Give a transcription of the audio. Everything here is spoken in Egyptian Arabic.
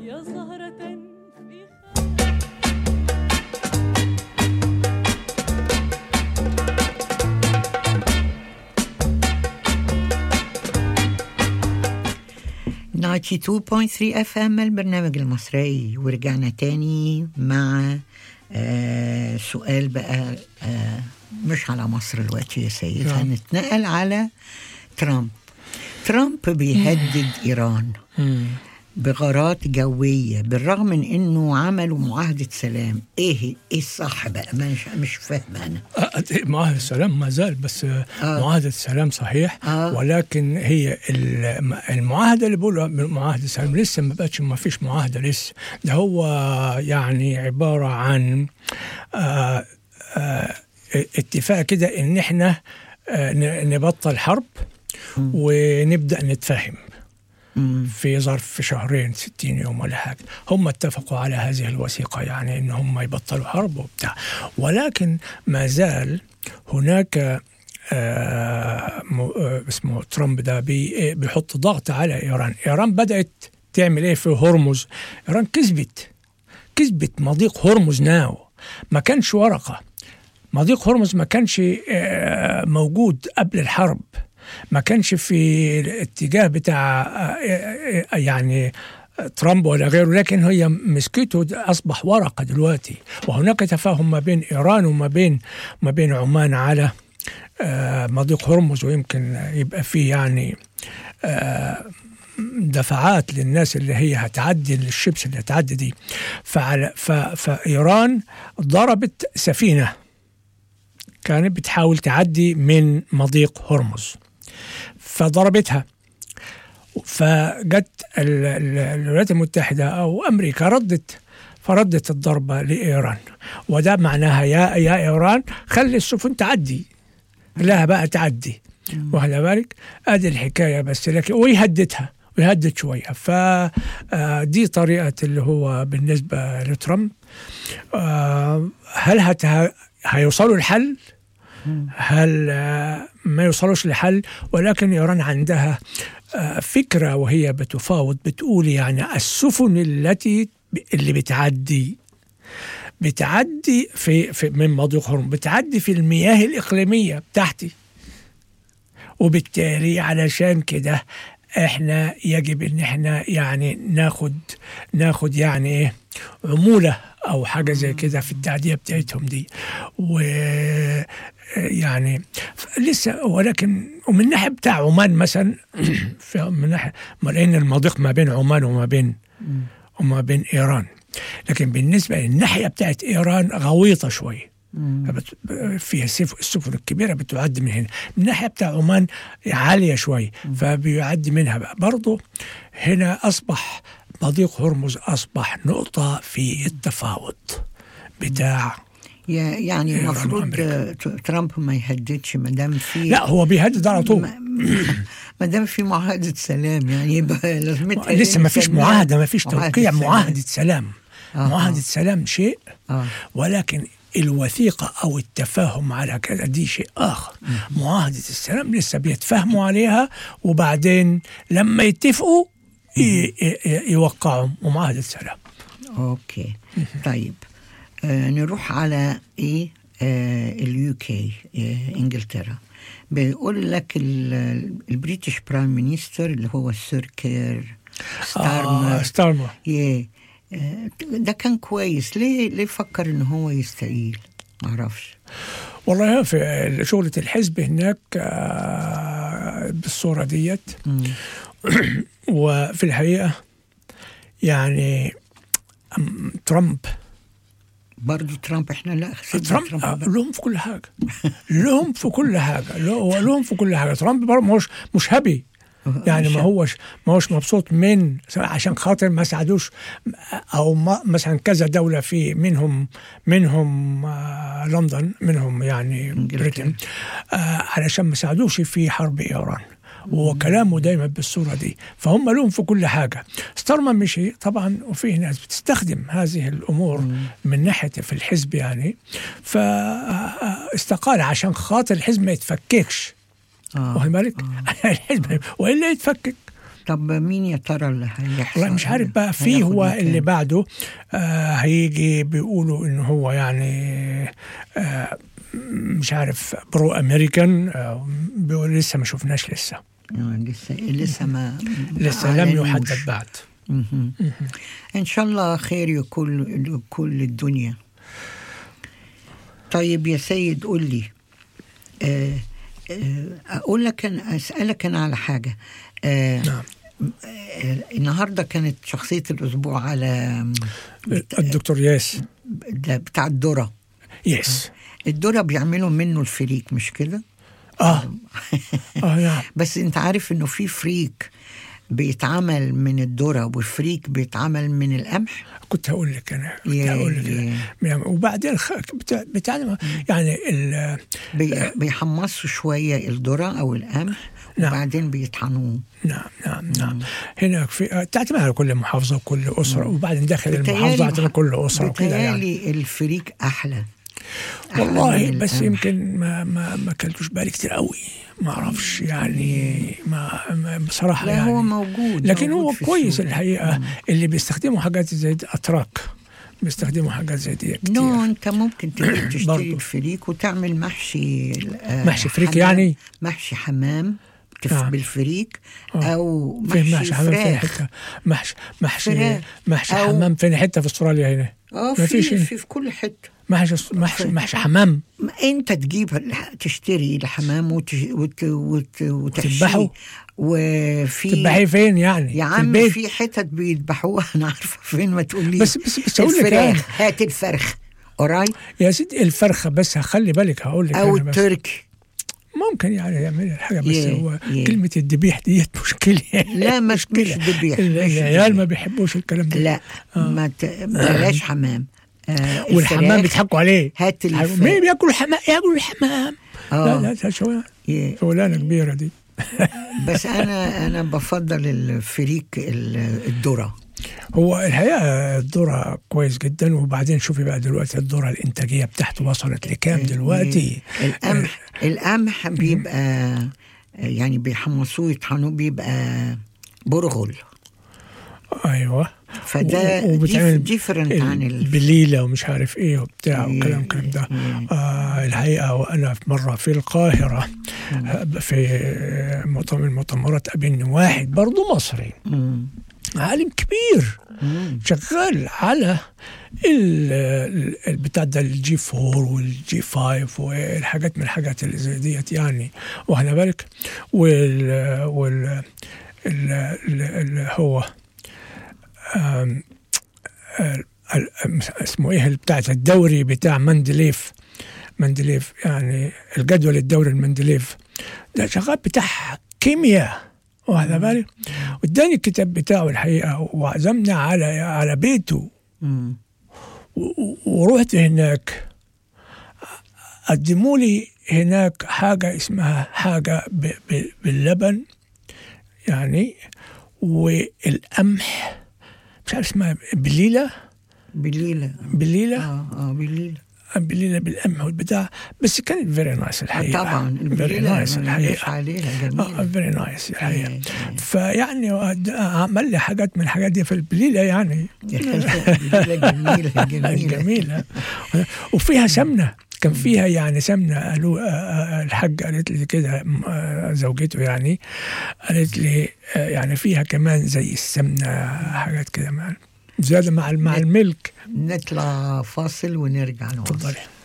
يا زهرة في نايتي 2.3 اف ام البرنامج المصري ورجعنا تاني مع آه سؤال بقى آه مش على مصر دلوقتي يا سيد نعم. هنتنقل على ترامب ترامب بيهدد ايران بغارات جويه بالرغم من انه عملوا معاهده سلام ايه ايه الصح بقى مش مش فاهمه انا آه، معاهدة السلام ما زال بس آه. معاهدة السلام صحيح آه. ولكن هي الم- المعاهدة اللي بيقولوا معاهدة السلام لسه ما بقتش ما فيش معاهدة لسه ده هو يعني عبارة عن آه آه اتفاق كده ان احنا آه ن- نبطل حرب ونبدأ نتفاهم مم. في ظرف شهرين 60 يوم ولا حاجة هم اتفقوا على هذه الوثيقة يعني ان هم يبطلوا حرب وبتاع ولكن ما زال هناك آه م- آه، اسمه ترامب ده بي- بيحط ضغط على ايران ايران بدأت تعمل ايه في هرمز ايران كسبت كسبت مضيق هرمز ناو ما كانش ورقة مضيق هرمز ما كانش آه، موجود قبل الحرب ما كانش في الاتجاه بتاع آه، آه، يعني ترامب ولا غيره لكن هي مسكته ده اصبح ورقه دلوقتي وهناك تفاهم ما بين ايران وما بين ما بين عمان على آه، مضيق هرمز ويمكن يبقى فيه يعني آه، دفعات للناس اللي هي هتعدي الشيبس اللي هتعدي دي فعلى ف- فايران ضربت سفينه كانت بتحاول تعدي من مضيق هرمز فضربتها فجت ال- ال- الولايات المتحدة أو أمريكا ردت فردت الضربة لإيران وده معناها يا يا إيران خلي السفن تعدي لها بقى تعدي واخد بالك ادي الحكايه بس لكن ويهددها ويهدد شويه فدي طريقه اللي هو بالنسبه لترامب آه، هل هت- هيوصلوا الحل هل آه، ما يوصلوش لحل ولكن ايران عندها آه، فكره وهي بتفاوض بتقول يعني السفن التي اللي بتعدي بتعدي في, في من مضيق هرمز بتعدي في المياه الاقليميه بتاعتي وبالتالي علشان كده احنا يجب ان احنا يعني ناخد ناخد يعني ايه عموله او حاجه زي كده في التعديه بتاعتهم دي و يعني ف- لسه ولكن ومن ناحيه بتاع عمان مثلا في- من ناحيه ما لان المضيق ما بين عمان وما بين وما بين ايران لكن بالنسبه للناحيه بتاعت ايران غويطه شويه فبت- فيها السف- السفن الكبيره بتعد من هنا من الناحيه بتاع عمان عاليه شوي فبيعدي منها بقى برضه هنا اصبح مضيق هرمز اصبح نقطه في التفاوض بتاع يا- يعني إيران المفروض وأمريكا. آه، ت- ترامب ما يهددش ما دام في لا هو بيهدد على طول ما دام في معاهده سلام يعني يبقى لازمتها لسه ما فيش نستنى معاهده ما فيش معاهدة توقيع سلام. معاهده سلام آه. معاهده سلام شيء آه. ولكن الوثيقة أو التفاهم على كذا دي شيء آخر معاهدة السلام لسه بيتفاهموا عليها وبعدين لما يتفقوا ي- ي- يوقعوا معاهدة سلام اوكي طيب آه نروح على ايه آه اليو كي آه انجلترا بيقول لك ال- البريتش برايم مينستر اللي هو السير كير ستارمر آه ستارمر يه آه ده كان كويس ليه ليه فكر ان هو يستقيل معرفش والله في شغلة الحزب هناك آه، بالصورة ديت وفي الحقيقة يعني أم، ترامب برضو ترامب احنا لا سيبنا ترامب آه، بقى. لهم في كل حاجه لهم في كل حاجه له- هو لهم في كل حاجه ترامب برضه مش مش هبي يعني مش ما هوش ما هوش مبسوط من عشان خاطر ما ساعدوش او ما مثلا كذا دوله في منهم منهم آه لندن منهم يعني بريتن آه علشان ما ساعدوش في حرب ايران وهو كلامه دايما بالصوره دي فهم لهم في كل حاجه ستارمان مشي طبعا وفيه ناس بتستخدم هذه الامور من ناحيه في الحزب يعني فاستقال عشان خاطر الحزب ما يتفككش آه. واخد بالك؟ الحزب والا يتفكك طب مين يا ترى اللي هيحصل والله مش عارف بقى في هياخد هو مكان؟ اللي بعده آه هيجي بيقولوا ان هو يعني آه مش عارف برو امريكان آه بيقول لسه ما شفناش لسه آه، لسه لسه ما لسه ما لم أعلنوش. يحدد بعد مهم. ان شاء الله خير يكون كل الدنيا طيب يا سيد قول لي آه، آه، اقول لك أنا اسالك انا على حاجه آه، نعم آه، النهارده كانت شخصيه الاسبوع على الدكتور ياس ده بتاع الذره يس الذره بيعملوا منه الفريك مش كده اه اه نعم بس انت عارف انه في فريك بيتعمل من الذره وفريك بيتعمل من القمح كنت هقول لك انا كنت يا- هقول لك يا. يعني وبعدين خ- بتاع بتاع يعني ال- بي- بيحمصوا شويه الذره او القمح نعم. وبعدين بيطحنوه نعم نعم نعم هناك في تعتمد على كل محافظه وكل اسره وبعدين داخل المحافظه تعتمد كل اسره وكده يعني بيتهيألي الفريك احلى أحلى والله من بس القمح. يمكن ما ما ما اكلتوش بالي كتير قوي ما اعرفش يعني ما, ما بصراحه لا يعني هو موجود لكن موجود هو في كويس السوق. الحقيقه اللي بيستخدموا حاجات زي دي اتراك بيستخدموا حاجات زي دي كتير نو انت ممكن تجي تشتري برضو. الفريك وتعمل محشي آه، محشي فريك حمام- يعني؟ محشي حمام تف نعم. بالفريك آه. او فين محشي, محشي حمام فين فراخ حته محشي محشي فراخ. محشي أو- حمام فين حته في استراليا هنا اه ما في فيش هنا. في, في كل حته محشي محشي محشي حمام ما انت تجيب الح- تشتري الحمام وت... وت... وت... وتحشيه وتذبحه؟ وفي تذبحيه فين يعني يا في عم البيت في حتت بيذبحوها انا عارفه فين ما تقولي بس بس بس اقول لك أنا، الفراخ هات الفرخ اورايت يا سيدي الفرخه بس خلي بالك هقول لك او أنا بس التركي ممكن يعني يعمل الحاجه بس يه- هو يه. كلمه الذبيح ديت مشكله لا مش مش ذبيح ال- مش العيال ذبيح. ما بيحبوش الكلام ده لا ما ت... بلاش حمام آه والحمام الفراخ بيضحكوا عليه هات الف- مين بياكل حمام ياكل الحمام آه. لا لا ده شغلانه يه. شغلانه كبيره دي بس انا انا بفضل الفريك ال- الذره هو الحقيقه الذره كويس جدا وبعدين شوفي بقى دلوقتي الذره الانتاجيه بتاعته وصلت لكام دلوقتي القمح القمح بيبقى يعني بيحمصوه يطحنوه بيبقى برغل ايوه فده و- وبتعمل ديفرنت عن ال... البليله ومش عارف ايه وبتاع يه- وكلام كلام ده يه. آه الحقيقه وانا في مره في القاهره آه، في مؤتمر المؤتمرات قابلني واحد برضه مصري مم. عالم كبير مم. شغال على ال- ال- البتاع ده الجي 4 والجي 5 والحاجات من الحاجات اللي زي ديت يعني واخد بالك وال وال ال- ال- ال- هو آم، ال- ال- اسمه ايه بتاعت الدوري بتاع مندليف مندليف يعني الجدول الدوري المندليف ده شغال بتاع كيمياء واخد بالك واداني الكتاب بتاعه الحقيقه وعزمنا على على بيته مم. و- و- ورحت هناك قدموا لي هناك حاجه اسمها حاجه ب- ب- باللبن يعني والقمح مش عارف اسمها بليله بليله بليله اه اه بليله بليله بالقمح والبتاع بس كانت فيري نايس آه الحقيقه طبعا فيري البليله نايس ما نقدرش الحقيقه عليها جميله فيري نايس الحقيقه إيه، إيه. فيعني واد- عمل لي حاجات من الحاجات دي في البليله يعني بليله جميله جميله جميله وفيها سمنه كان فيها يعني سمنه قالوا آه، آه، الحاجه قالت لي كده م- آه، زوجته يعني قالت لي آه، يعني فيها كمان زي السمنه حاجات كده مع- زياده مع مع الملك نطلع فاصل ونرجع نواصل اتفضلي